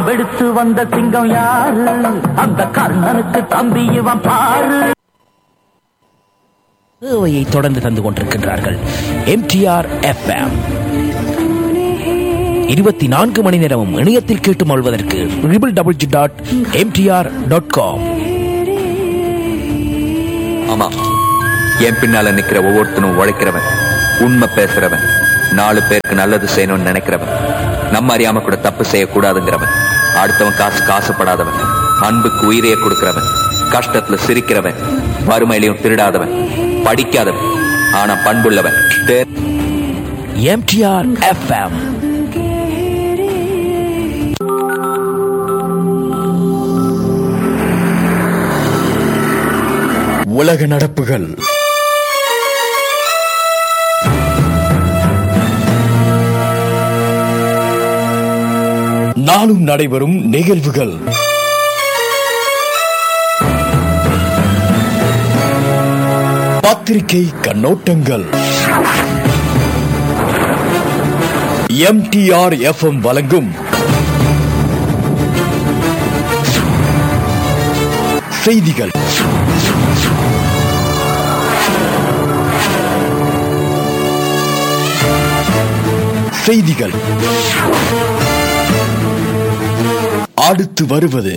கொம்பெடுத்து வந்த சிங்கம் யாரு அந்த கர்ணனுக்கு தம்பி இவன் பாரு சேவையை தொடர்ந்து தந்து கொண்டிருக்கின்றார்கள் எம்டிஆர் எஃப்எம் இருபத்தி நான்கு மணி நேரமும் இணையத்தில் கேட்டு மொழ்வதற்கு triple double G dot MTR dot com ஆமா என் பின்னால நிக்கிற ஒவ்வொருத்தனும் உழைக்கிறவன் உண்மை பேசுறவன் நாலு பேருக்கு நல்லது செய்யணும்னு நினைக்கிறவன் நம்ம அறியாம கூட தப்பு செய்யக்கூடாதுங்கிறவன் அடுத்தவன் காசு காசுப்படாதவன் அன்புக்கு உயிரையே கொடுக்கிறவன் கஷ்டத்துல சிரிக்கிறவன் வறுமையிலையும் திருடாதவன் படிக்காதவன் ஆனா பண்புள்ளவன் தே- எம்டிஆர் எஃப்எம் உலக நடப்புகள் நாளும் நடைபெறும் நிகழ்வுகள் பத்திரிகை கண்ணோட்டங்கள் எம்டிஆர் எஃப்எம் வழங்கும் செய்திகள் செய்திகள் அடுத்து வருவது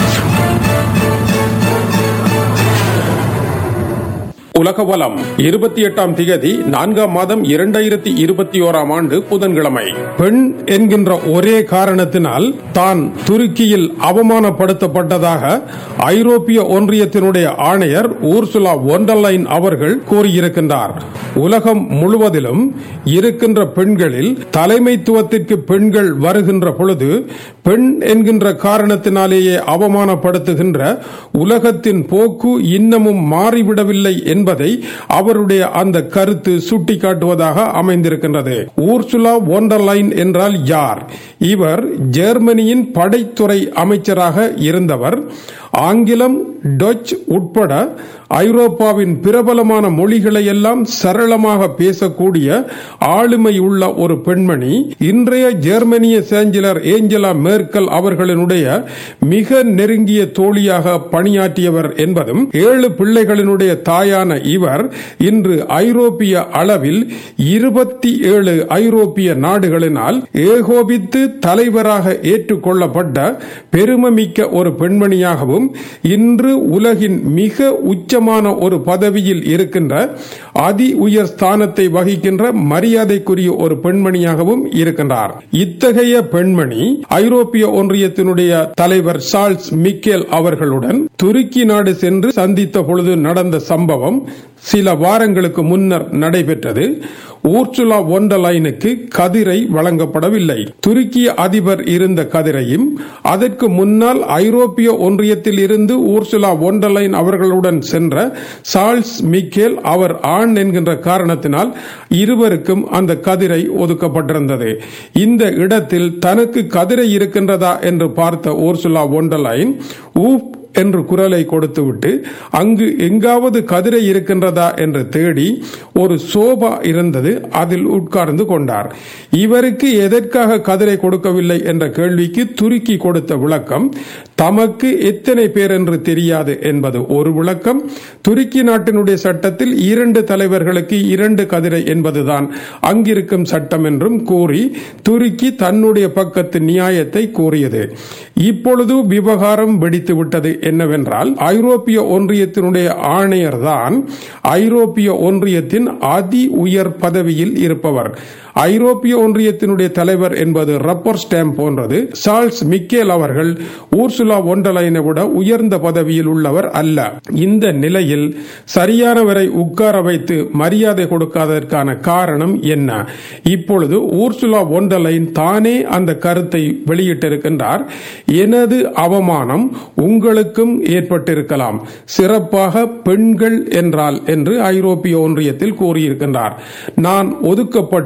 உலகவலம் இருபத்தி எட்டாம் திகதி நான்காம் மாதம் இரண்டாயிரத்தி இருபத்தி ஓராம் ஆண்டு புதன்கிழமை பெண் என்கின்ற ஒரே காரணத்தினால் தான் துருக்கியில் அவமானப்படுத்தப்பட்டதாக ஐரோப்பிய ஒன்றியத்தினுடைய ஆணையர் ஊர்சுலா ஒண்டர்லைன் அவர்கள் கூறியிருக்கின்றார் உலகம் முழுவதிலும் இருக்கின்ற பெண்களில் தலைமைத்துவத்திற்கு பெண்கள் வருகின்ற பொழுது பெண் என்கின்ற காரணத்தினாலேயே அவமானப்படுத்துகின்ற உலகத்தின் போக்கு இன்னமும் மாறிவிடவில்லை என்பதை அவருடைய அந்த கருத்து சுட்டிக்காட்டுவதாக அமைந்திருக்கின்றது ஊர்சுலா ஒண்டர்லைன் என்றால் யார் இவர் ஜெர்மனியின் படைத்துறை அமைச்சராக இருந்தவர் ஆங்கிலம் டச் உட்பட ஐரோப்பாவின் பிரபலமான மொழிகளை எல்லாம் சரளமாக பேசக்கூடிய ஆளுமை உள்ள ஒரு பெண்மணி இன்றைய ஜெர்மனிய சேஞ்சலர் ஏஞ்சலா மேர்க்கல் அவர்களினுடைய மிக நெருங்கிய தோழியாக பணியாற்றியவர் என்பதும் ஏழு பிள்ளைகளினுடைய தாயான இவர் இன்று ஐரோப்பிய அளவில் இருபத்தி ஏழு ஐரோப்பிய நாடுகளினால் ஏகோபித்து தலைவராக ஏற்றுக்கொள்ளப்பட்ட பெருமைமிக்க ஒரு பெண்மணியாகவும் இன்று உலகின் மிக உச்சமான ஒரு பதவியில் இருக்கின்ற அதி உயர் ஸ்தானத்தை வகிக்கின்ற மரியாதைக்குரிய ஒரு பெண்மணியாகவும் இருக்கின்றார் இத்தகைய பெண்மணி ஐரோப்பிய ஒன்றியத்தினுடைய தலைவர் சார்ல்ஸ் மிக்கேல் அவர்களுடன் துருக்கி நாடு சென்று சந்தித்த பொழுது நடந்த சம்பவம் சில வாரங்களுக்கு முன்னர் நடைபெற்றது ஊர்சுலா ஒண்டலைனுக்கு கதிரை வழங்கப்படவில்லை துருக்கிய அதிபர் இருந்த கதிரையும் அதற்கு முன்னால் ஐரோப்பிய ஒன்றியத்தில் இருந்து ஊர்சுலா ஒண்டலைன் அவர்களுடன் சென்ற சார்ல்ஸ் மிக்கேல் அவர் ஆண் என்கின்ற காரணத்தினால் இருவருக்கும் அந்த கதிரை ஒதுக்கப்பட்டிருந்தது இந்த இடத்தில் தனக்கு கதிரை இருக்கின்றதா என்று பார்த்த ஊர்சுலா ஒண்டலைன் ஊப் என்று குரலை கொடுத்துவிட்டு அங்கு எங்காவது கதிரை இருக்கின்றதா என்று தேடி ஒரு சோபா இருந்தது அதில் உட்கார்ந்து கொண்டார் இவருக்கு எதற்காக கதிரை கொடுக்கவில்லை என்ற கேள்விக்கு துருக்கி கொடுத்த விளக்கம் தமக்கு எத்தனை பேர் என்று தெரியாது என்பது ஒரு விளக்கம் துருக்கி நாட்டினுடைய சட்டத்தில் இரண்டு தலைவர்களுக்கு இரண்டு கதிரை என்பதுதான் அங்கிருக்கும் சட்டம் என்றும் கூறி துருக்கி தன்னுடைய பக்கத்து நியாயத்தை கூறியது இப்பொழுது விவகாரம் வெடித்து விட்டது என்னவென்றால் ஐரோப்பிய ஒன்றியத்தினுடைய ஆணையர் தான் ஐரோப்பிய ஒன்றியத்தின் அதி உயர் பதவியில் இருப்பவர் ஐரோப்பிய ஒன்றியத்தினுடைய தலைவர் என்பது ரப்பர் ஸ்டாம்ப் போன்றது சார்ல்ஸ் மிக்கேல் அவர்கள் ஊர்சுலா ஒண்டலைனை விட உயர்ந்த பதவியில் உள்ளவர் அல்ல இந்த நிலையில் சரியானவரை உட்கார வைத்து மரியாதை கொடுக்காததற்கான காரணம் என்ன இப்பொழுது ஊர்சுலா ஒண்டலைன் தானே அந்த கருத்தை வெளியிட்டிருக்கின்றார் எனது அவமானம் உங்களுக்கும் ஏற்பட்டிருக்கலாம் சிறப்பாக பெண்கள் என்றால் என்று ஐரோப்பிய ஒன்றியத்தில் கூறியிருக்கின்றார் நான் ஒதுக்கப்பட்டு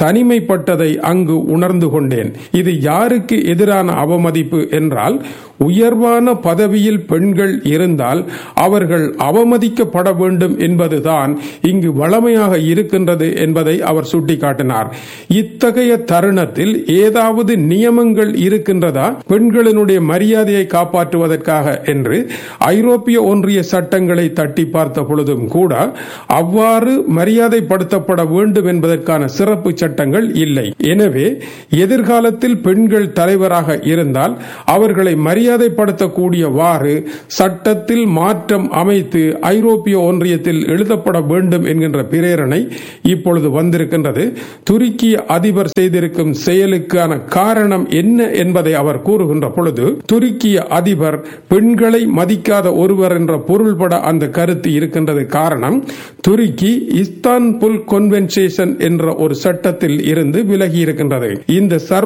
தனிமைப்பட்டதை அங்கு உணர்ந்து கொண்டேன் இது யாருக்கு எதிரான அவமதிப்பு என்றால் உயர்வான பதவியில் பெண்கள் இருந்தால் அவர்கள் அவமதிக்கப்பட வேண்டும் என்பதுதான் இங்கு வளமையாக இருக்கின்றது என்பதை அவர் சுட்டிக்காட்டினார் இத்தகைய தருணத்தில் ஏதாவது நியமங்கள் இருக்கின்றதா பெண்களினுடைய மரியாதையை காப்பாற்றுவதற்காக என்று ஐரோப்பிய ஒன்றிய சட்டங்களை தட்டி பார்த்த பொழுதும் கூட அவ்வாறு மரியாதைப்படுத்தப்பட வேண்டும் என்பதற்கான சிறப்பு சட்டங்கள் இல்லை எனவே எதிர்காலத்தில் பெண்கள் தலைவராக இருந்தால் அவர்களை மரியாதைப்படுத்தக்கூடியவாறு சட்டத்தில் மாற்றம் அமைத்து ஐரோப்பிய ஒன்றியத்தில் எழுதப்பட வேண்டும் என்கின்ற பிரேரணை இப்பொழுது வந்திருக்கின்றது துருக்கிய அதிபர் செய்திருக்கும் செயலுக்கான காரணம் என்ன என்பதை அவர் கூறுகின்ற பொழுது துருக்கிய அதிபர் பெண்களை மதிக்காத ஒருவர் என்ற பொருள்பட அந்த கருத்து இருக்கின்றது காரணம் துருக்கி இஸ்தான்புல் கொன்வென்சேஷன் என்ற ஒரு சட்டத்தில் இருந்து விலகி இருக்கின்றது இந்த சர்வ